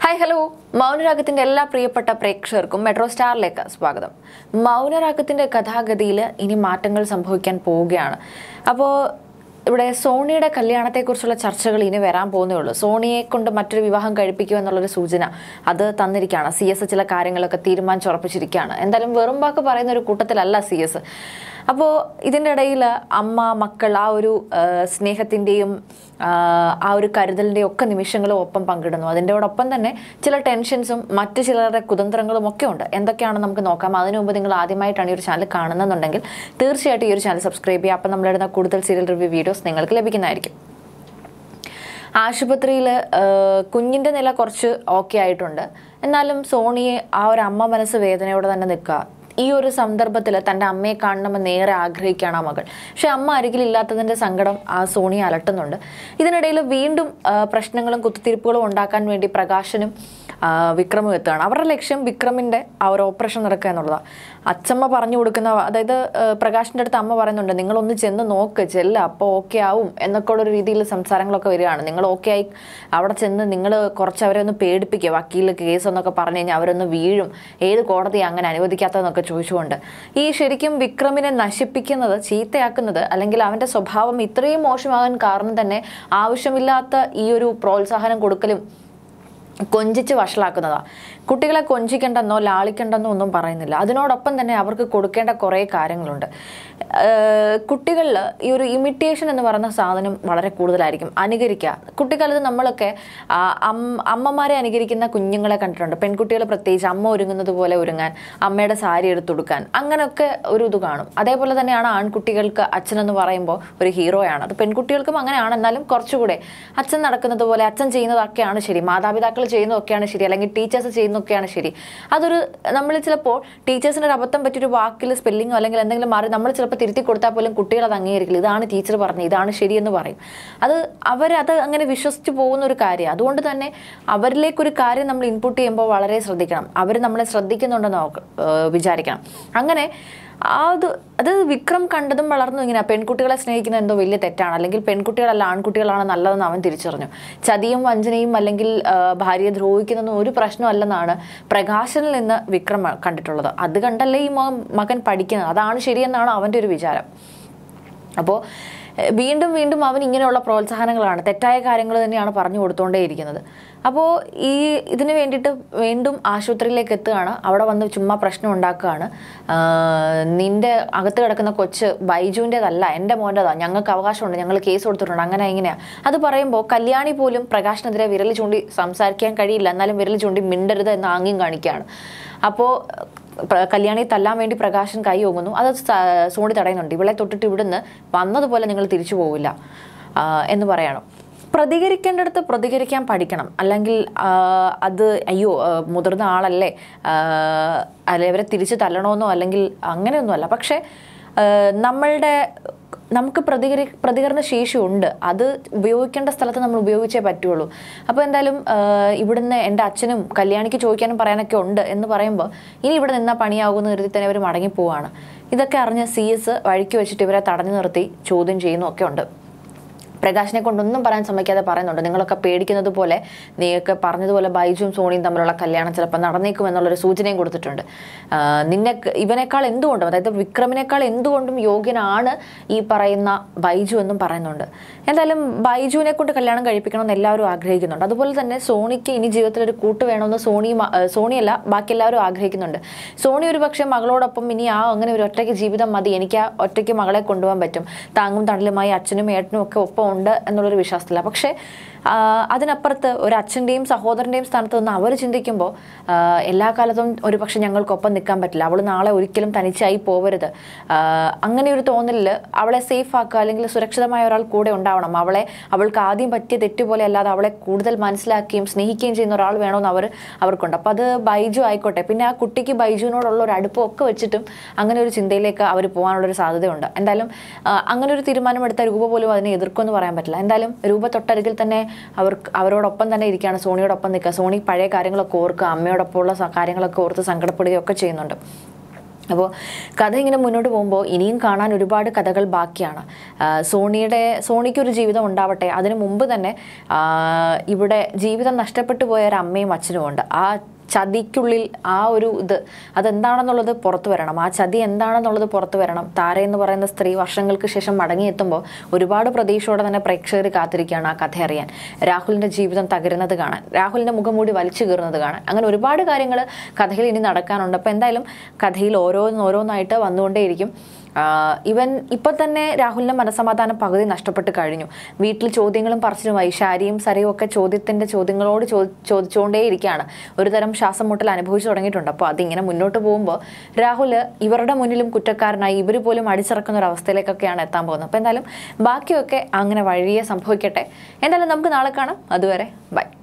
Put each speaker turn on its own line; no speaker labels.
hi hello മൗനരാഗത്തിന്റെ എല്ലാ പ്രിയപ്പെട്ട പ്രേക്ഷകർക്കും മെട്രോ സ്റ്റാറിലേക്ക് സ്വാഗതം മൗനരാഗത്തിന്റെ കഥാഗതിയിൽ ഇനി മാറ്റങ്ങൾ സംഭവിക്കാൻ പോവുകയാണ് അപ്പോൾ ഇവിടെ സോണിയുടെ കല്യാണത്തെക്കുറിച്ചുള്ള ചർച്ചകൾ ഇനി വരാൻ പോകുന്നേ ഉള്ളൂ സോണിയെ കൊണ്ട് മറ്റൊരു വിവാഹം കഴിപ്പിക്കുക എന്നുള്ളൊരു സൂചന അത് തന്നിരിക്കുകയാണ് സി എസ് ചില കാര്യങ്ങളൊക്കെ തീരുമാനിച്ചുറപ്പിച്ചിരിക്കുകയാണ് എന്തായാലും വെറും വാക്ക് പറയുന്ന ഒരു കൂട്ടത്തിലല്ല സി എസ് അപ്പോൾ ഇതിൻ്റെ ഇടയിൽ അമ്മ മക്കൾ ആ ഒരു ആ, സ്നേഹത്തിൻ്റെയും ആ, ആ ഒരു കരുതലിൻ്റെയും ഒക്കെ നിമിഷങ്ങളും ഒപ്പം പങ്കിടുന്നു അതിൻ്റെയോടൊപ്പം തന്നെ ചില ടെൻഷൻസും മറ്റു ചിലരുടെ കുതന്ത്രങ്ങളും ഒക്കെ ഉണ്ട് എന്തൊക്കെയാണെന്ന് നമുക്ക് നോക്കാം അതിനു മുമ്പ് നിങ്ങൾ ആദ്യമായിട്ടാണ് ഈ ഒരു ചാനൽ കാണുന്നുണ്ടെങ്കിൽ തീർച്ചയായിട്ടും ഈ ഒരു ചാനൽ സബ്സ്ക്രൈബ് ചെയ്യുക അപ്പം നമ്മളിടുന്ന കൂടുതൽ സീരിയൽ റിവ്യൂ വീഡിയോസ് നിങ്ങൾക്ക് ലഭിക്കുന്നതായിരിക്കും ആശുപത്രിയിൽ കുഞ്ഞിൻ്റെ നില കുറച്ച് ഓക്കെ ആയിട്ടുണ്ട് എന്നാലും സോണിയെ ആ ഒരു അമ്മ മനസ്സ് വേദനയോടെ തന്നെ നിൽക്കുക ഈ ഒരു സന്ദർഭത്തിൽ തൻ്റെ അമ്മയെ കാണണമെന്ന് ഏറെ ആഗ്രഹിക്കുകയാണ് ആ മകൾ പക്ഷെ അമ്മ അരികിലില്ലാത്തതിൻ്റെ സങ്കടം ആ സോണിയെ അലട്ടുന്നുണ്ട് ഇതിനിടയിൽ വീണ്ടും ആ, പ്രശ്നങ്ങളും കുത്തിത്തിരിപ്പുകളും ഉണ്ടാക്കാൻ വേണ്ടി പ്രകാശനും ആ, വിക്രമും എത്തുകയാണ് അവരുടെ ലക്ഷ്യം വിക്രമിൻ്റെ ആ ഒരു ഓപ്പറേഷൻ നടക്കുക എന്നുള്ളതാണ് അച്ചമ്മ പറഞ്ഞു കൊടുക്കുന്ന അതായത് ആ, പ്രകാശിൻ്റെ അടുത്ത് അമ്മ പറയുന്നുണ്ട് നിങ്ങളൊന്ന് ചെന്ന് നോക്ക് ചെല്ല അപ്പോൾ ഓക്കെ ആവും എന്നൊക്കെ ഉള്ള ഒരു രീതിയിൽ സംസാരങ്ങളൊക്കെ വരികയാണ് നിങ്ങൾ ഓക്കെ ആയി അവിടെ ചെന്ന് നിങ്ങൾ കുറച്ച് അവരെ ഒന്ന് പേടിപ്പിക്കുക വക്കീൽ കേസ് എന്നൊക്കെ പറഞ്ഞു കഴിഞ്ഞാൽ അവരൊന്ന് വീഴും ഏത് കോടതി അങ്ങനെ അനുവദിക്കാത്തതെന്നൊക്കെ ചോദിച്ചുകൊണ്ട് ഈ ശരിക്കും വിക്രമിനെ നശിപ്പിക്കുന്നത് ചീത്തയാക്കുന്നത് അല്ലെങ്കിൽ അവൻ്റെ സ്വഭാവം ഇത്രയും മോശമാകാൻ കാരണം തന്നെ ആവശ്യമില്ലാത്ത ഈ ഒരു പ്രോത്സാഹനം കൊടുക്കലും കൊഞ്ചിച്ച് വഷളാക്കുന്നതാണ് കുട്ടികളെ കൊഞ്ചിക്കേണ്ടെന്നോ ലാളിക്കേണ്ടെന്നോ ഒന്നും പറയുന്നില്ല അതിനോടൊപ്പം തന്നെ അവർക്ക് കൊടുക്കേണ്ട കുറേ കാര്യങ്ങളുണ്ട് കുട്ടികളിൽ ഈ ഒരു ഇമിറ്റേഷൻ എന്ന് പറയുന്ന സാധനം വളരെ കൂടുതലായിരിക്കും അനുകരിക്കുക കുട്ടിക്കാലത്ത് നമ്മളൊക്കെ ആ, അം- അമ്മമാരെ അനുകരിക്കുന്ന കുഞ്ഞുങ്ങളെ കണ്ടിട്ടുണ്ട് പെൺകുട്ടികൾ പ്രത്യേകിച്ച് അമ്മ ഒരുങ്ങുന്നത് പോലെ ഒരുങ്ങാൻ അമ്മയുടെ സാരി എടുത്തു കൊടുക്കാൻ അങ്ങനെയൊക്കെ ഒരു ഇത് കാണും അതേപോലെ തന്നെയാണ് ആൺകുട്ടികൾക്ക് അച്ഛനെന്ന് പറയുമ്പോൾ ഒരു ഹീറോയാണ് അത് പെൺകുട്ടികൾക്കും അങ്ങനെയാണ് എന്നാലും കുറച്ചുകൂടെ അച്ഛൻ നടക്കുന്നത് പോലെ അച്ഛൻ ചെയ്യുന്നതൊക്കെയാണ് ശരി മാതാപിതാക്കൾ ചെയ്യുന്നതൊക്കെയാണ് ശരി അല്ലെങ്കിൽ ടീച്ചേഴ്സ് ചെയ്യുന്നതൊക്കെയാണ് ശരി അതൊരു നമ്മൾ ചിലപ്പോൾ ടീച്ചേഴ്സിന് ഒരു അബദ്ധം പറ്റിയൊരു വാക്കിൽ സ്പെല്ലിങ്ങോ അല്ലെങ്കിൽ എന്തെങ്കിലും മാറി നമ്മൾ ചിലപ്പോൾ തിരുത്തി കൊടുത്താൽ പോലും കുട്ടികൾ അത് അംഗീകരിക്കില്ല ഇതാണ് ടീച്ചർ പറഞ്ഞത് ഇതാണ് ശരിയെന്ന് പറയും അത് അവരത് അങ്ങനെ വിശ്വസിച്ച് പോകുന്ന ഒരു കാര്യം അതുകൊണ്ട് തന്നെ അവരിലേക്കൊരു കാര്യം നമ്മൾ ഇൻപുട്ട് ചെയ്യുമ്പോൾ വളരെ ശ്രദ്ധിക്കണം അവർ നമ്മളെ ശ്രദ്ധിക്കുന്നുണ്ടെന്ന് നോക്ക ഏഹ് വിചാരിക്കണം അങ്ങനെ അത് അത് വിക്രം കണ്ടതും വളർന്നു ഇങ്ങനെ പെൺകുട്ടികളെ സ്നേഹിക്കുന്നത് എന്തോ വലിയ തെറ്റാണ് അല്ലെങ്കിൽ പെൺകുട്ടികളല്ല ആൺകുട്ടികളാണ് നല്ലതെന്ന് അവൻ തിരിച്ചറിഞ്ഞു ചതിയും വഞ്ചനയും അല്ലെങ്കിൽ ആ, ഭാര്യയെ ദ്രോഹിക്കുന്നതും ഒരു പ്രശ്നമല്ലെന്നാണ് പ്രകാശനിൽ നിന്ന് വിക്രം കണ്ടിട്ടുള്ളത് അത് കണ്ടല്ലേ ഈ മകൻ മകൻ പഠിക്കുന്നത് അതാണ് ശരിയെന്നാണ് അവൻ്റെ ഒരു വിചാരം അപ്പോൾ എഹ്, വീണ്ടും വീണ്ടും അവൻ ഇങ്ങനെയുള്ള പ്രോത്സാഹനങ്ങളാണ് തെറ്റായ കാര്യങ്ങൾ തന്നെയാണ് പറഞ്ഞു കൊടുത്തുകൊണ്ടേയിരിക്കുന്നത് അപ്പോൾ ഈ ഇതിന് വേണ്ടിയിട്ട് വീണ്ടും ആശുപത്രിയിലേക്ക് എത്തുകയാണ് അവിടെ വന്ന് ചുമ്മാ പ്രശ്നം ഉണ്ടാക്കുകയാണ് ആഹ്, നിന്റെ അകത്ത് കിടക്കുന്ന കൊച്ച് ബൈജുവിൻ്റെതല്ല എൻ്റെ മോൻ്റെതാണ് ഞങ്ങൾക്ക് അവകാശമുണ്ട് ഞങ്ങൾ കേസ് കൊടുത്തിട്ടുണ്ട് അങ്ങനെ ഇങ്ങനെയാണ് അത് പറയുമ്പോൾ കല്യാണി പോലും പ്രകാശിനെതിരെ വിരൽ ചൂണ്ടി സംസാരിക്കാൻ കഴിയില്ല എന്നാലും വിരൽ ചൂണ്ടി മിണ്ടരുത് എന്ന് ആംഗ്യം കാണിക്കുകയാണ് അപ്പോൾ പ്ര- കല്യാണിയെ തല്ലാൻ വേണ്ടി പ്രകാശൻ കൈ ഓങ്ങുന്നു അത് സ- സോണി തടയുന്നുണ്ട് ഇവളെ തൊട്ടിട്ട് ഇവിടുന്ന് വന്നതുപോലെ നിങ്ങൾ തിരിച്ചു പോവില്ല ആ, എന്ന് പറയണം പ്രതികരിക്കേണ്ടടുത്ത് പ്രതികരിക്കാൻ പഠിക്കണം അല്ലെങ്കിൽ ആ, അത് അയ്യോ ആ, മുതിർന്ന ആളല്ലേ ആ, അല്ലെ ഇവരെ തിരിച്ചു തല്ലണമെന്നോ അല്ലെങ്കിൽ അങ്ങനെയൊന്നുമല്ല പക്ഷേ ആ, നമ്മളുടെ നമുക്ക് പ്രതികരി പ്രതികരണ ശേഷിയുണ്ട് അത് ഉപയോഗിക്കേണ്ട സ്ഥലത്ത് നമ്മൾ ഉപയോഗിച്ചേ പറ്റുള്ളൂ അപ്പോൾ എന്തായാലും ആ, ഇവിടുന്ന് എൻ്റെ അച്ഛനും കല്യാണിക്ക് ചോദിക്കാനും പറയാനൊക്കെ ഉണ്ട് എന്ന് പറയുമ്പോൾ ഇനി ഇവിടെ നിന്നാൽ പണിയാകുമെന്ന് കരുതി തന്നെ അവർ മടങ്ങിപ്പോവാണ് ഇതൊക്കെ അറിഞ്ഞ് സി എസ് വഴിക്ക് വെച്ചിട്ട് ഇവരെ തടഞ്ഞു നിർത്തി ചോദ്യം ചെയ്യുന്നു ഒക്കെ ഉണ്ട് പ്രകാശിനെ കൊണ്ടൊന്നും പറയാൻ സമ്മതിക്കാതെ പറയുന്നുണ്ട് നിങ്ങളൊക്കെ പേടിക്കുന്നത് പോലെ നീയൊക്കെ പറഞ്ഞതുപോലെ ബൈജുവും സോണിയും തമ്മിലുള്ള കല്യാണം ചിലപ്പോൾ നടന്നേക്കും എന്നുള്ളൊരു സൂചനയും കൊടുത്തിട്ടുണ്ട് ആ, നിന്നെ ഇവനേക്കാൾ എന്തുകൊണ്ടും അതായത് വിക്രമിനേക്കാൾ എന്തുകൊണ്ടും യോഗ്യനാണ് ഈ പറയുന്ന ബൈജു എന്നും പറയുന്നുണ്ട് എന്തായാലും ബൈജുവിനെ കൊണ്ട് കല്യാണം കഴിപ്പിക്കണമെന്ന് എല്ലാവരും ആഗ്രഹിക്കുന്നുണ്ട് അതുപോലെ തന്നെ സോണിക്ക് ഇനി ജീവിതത്തിൽ ഒരു കൂട്ട് വേണമെന്ന് സോണി മ- ആ, സോണിയല്ല ബാക്കി എല്ലാവരും ആഗ്രഹിക്കുന്നുണ്ട് സോണി ഒരു പക്ഷേ മകളോടൊപ്പം ഇനി ആ അങ്ങനെ ഒരു ഒറ്റയ്ക്ക് ജീവിതം മതി എനിക്ക് ആ ഒറ്റയ്ക്ക് മകളെ കൊണ്ടുപോകാൻ പറ്റും താങ്ങും തണലുമായി അച്ഛനും ഏട്ടനും ഒക്കെ ഒപ്പം ഉണ്ട് എന്നുള്ളൊരു വിശ്വാസത്തില്ല പക്ഷേ ആ, അതിനപ്പുറത്ത് ഒരു അച്ഛൻ്റെയും സഹോദരൻ്റെയും സ്ഥാനത്ത് നിന്ന് അവർ ചിന്തിക്കുമ്പോൾ ആ, എല്ലാ കാലത്തും ഒരു പക്ഷെ ഞങ്ങൾക്കൊപ്പം നിൽക്കാൻ പറ്റില്ല അവൾ നാളെ ഒരിക്കലും തനിച്ചായി പോവരുത് ആ, അങ്ങനെ ഒരു തോന്നലിൽ അവളെ സേഫ് ആക്കുക അല്ലെങ്കിൽ സുരക്ഷിതമായ ഒരാൾ കൂടെ ഉണ്ടാവണം അവളെ അവൾക്ക് ആദ്യം പറ്റിയ തെറ്റ് പോലെ അല്ലാതെ അവളെ കൂടുതൽ മനസ്സിലാക്കുകയും സ്നേഹിക്കുകയും ചെയ്യുന്ന ഒരാൾ വേണമെന്ന് അവർ അവർക്കുണ്ട് അപ്പോൾ അത് ബൈജു ആയിക്കോട്ടെ പിന്നെ ആ കുട്ടിക്ക് ബൈജുവിനോടുള്ള ഒരു അടുപ്പം ഒക്കെ വെച്ചിട്ടും അങ്ങനെ ഒരു ചിന്തയിലേക്ക് അവർ പോകാനുള്ളൊരു സാധ്യതയുണ്ട് എന്തായാലും ആ, അങ്ങനെ ഒരു തീരുമാനമെടുത്ത രൂപ പോലും അതിനെ എതിർക്കുമെന്ന് പറയാൻ പറ്റില്ല എന്തായാലും രൂപ തൊട്ടരികിൽ തന്നെ അവർക്ക് അവരോടൊപ്പം തന്നെ ഇരിക്കുകയാണ് സോണിയോടൊപ്പം നിൽക്കുക സോണി പഴയ കാര്യങ്ങളൊക്കെ ഓർക്കുക അമ്മയോടൊപ്പമുള്ള സ- കാര്യങ്ങളൊക്കെ ഓർത്ത് സങ്കടപ്പെടുകയൊക്കെ ചെയ്യുന്നുണ്ട് അപ്പോൾ കഥ ഇങ്ങനെ മുന്നോട്ട് പോകുമ്പോൾ ഇനിയും കാണാൻ ഒരുപാട് കഥകൾ ബാക്കിയാണ് ആ, സോണിയുടെ സോണിക്കൊരു ജീവിതം ഉണ്ടാവട്ടെ അതിനു മുമ്പ് തന്നെ ആ, ഇവിടെ ജീവിതം നഷ്ടപ്പെട്ടു പോയ ഒരു അമ്മയും അച്ഛനും ഉണ്ട് ആ ചതിക്കുള്ളിൽ ആ ഒരു ഇത് അതെന്താണെന്നുള്ളത് പുറത്തു വരണം ആ ചതി എന്താണെന്നുള്ളത് പുറത്തു വരണം താര എന്ന് പറയുന്ന സ്ത്രീ വർഷങ്ങൾക്ക് ശേഷം മടങ്ങിയെത്തുമ്പോൾ ഒരുപാട് പ്രതീക്ഷയോടെ തന്നെ പ്രേക്ഷകർ കാത്തിരിക്കുകയാണ് ആ കഥ അറിയാൻ രാഹുലിന്റെ ജീവിതം തകരുന്നത് കാണാൻ രാഹുലിന്റെ മുഖം മൂടി വലിച്ചു കീറുന്നത് കാണാൻ അങ്ങനെ ഒരുപാട് കാര്യങ്ങൾ കഥയിൽ ഇനി നടക്കാനുണ്ട് അപ്പോൾ എന്തായാലും കഥയിൽ ഓരോന്നോരോന്നായിട്ട് വന്നുകൊണ്ടേയിരിക്കും ആഹ് ഇവൻ ഇപ്പൊ തന്നെ രാഹുലിന്റെ മനസമാധാനം പകുതി നഷ്ടപ്പെട്ട് കഴിഞ്ഞു വീട്ടിൽ ചോദ്യങ്ങളും പറച്ചിലുമായി ഷാരിയും സരയും ഒക്കെ ചോദ്യത്തിന്റെ ചോദ്യങ്ങളോട് ചോ ചോദിച്ചുകൊണ്ടേയിരിക്കുകയാണ് ഒരു തരം ശ്വാസം മുട്ടൽ അനുഭവിച്ചു തുടങ്ങിയിട്ടുണ്ട് അപ്പോൾ അതിങ്ങനെ മുന്നോട്ട് പോകുമ്പോൾ രാഹുൽ ഇവരുടെ മുന്നിലും കുറ്റക്കാരനായി ഇവർ പോലും അടിച്ചിറക്കുന്ന ഒരു അവസ്ഥയിലേക്കൊക്കെയാണ് എത്താൻ പോകുന്നത് അപ്പോൾ എന്തായാലും ബാക്കിയൊക്കെ അങ്ങനെ വഴിയെ സംഭവിക്കട്ടെ എന്തായാലും നമുക്ക് നാളെ കാണാം അതുവരെ ബൈ